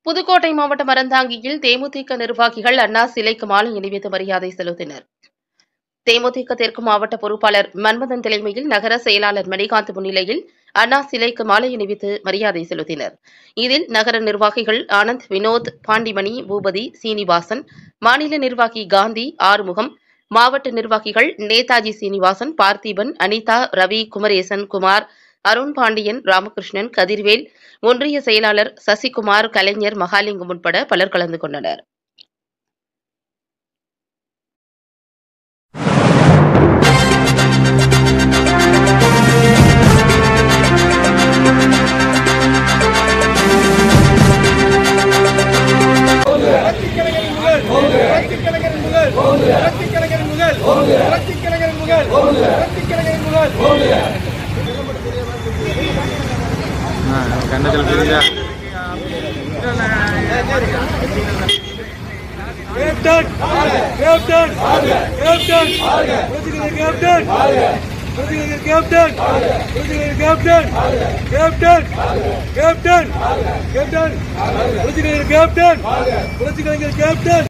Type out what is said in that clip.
புதுக்கோட்டை மாவட்டம் அறந்தாங்கியில் தேமுதிக நிர்வாகிகள் அண்ணா சிலைக்கு மாலை அணிவித்து மரியாதை செலுத்தினர் தேமுதிக தெற்கு மாவட்ட பொறுப்பாளர் மன்மதன் தலைமையில் நகர செயலாளர் மணிகாந்த் முன்னிலையில் அண்ணா சிலைக்கு மாலை அணிவித்து மரியாதை செலுத்தினர் இதில் நகர நிர்வாகிகள் ஆனந்த் வினோத் பாண்டிமணி பூபதி சீனிவாசன் மாநில நிர்வாகி காந்தி ஆறுமுகம் மாவட்ட நிர்வாகிகள் நேதாஜி சீனிவாசன் பார்த்திபன் அனிதா ரவி குமரேசன் குமார் அருண் பாண்டியன் ராமகிருஷ்ணன் கதிர்வேல் ஒன்றிய செயலாளர் சசிகுமார் கலைஞர் மகாலிங்கம் உட்பட பலர் கலந்து கொண்டனர் புரட்சிக்கலைஞரின் புகழ் புரட்சிக்கலைஞரின் புகழ் புரட்சிக்கலைஞரின் புகழ் புரட்சிக்கலைஞரின் புகழ் கண்ணத்தில் புரியுதா கேப்டன் கேப்டன் கேப்டன் புரட்சிக்கலைஞர் கேப்டன் புரட்சிக்கலைஞர் கேப்டன் புரட்சிக்கலைஞர் கேப்டன் கேப்டன் கேப்டன் கேப்டன் புரட்சிக்கலைஞர் கேப்டன் புரட்சிக்கலைஞர் கேப்டன்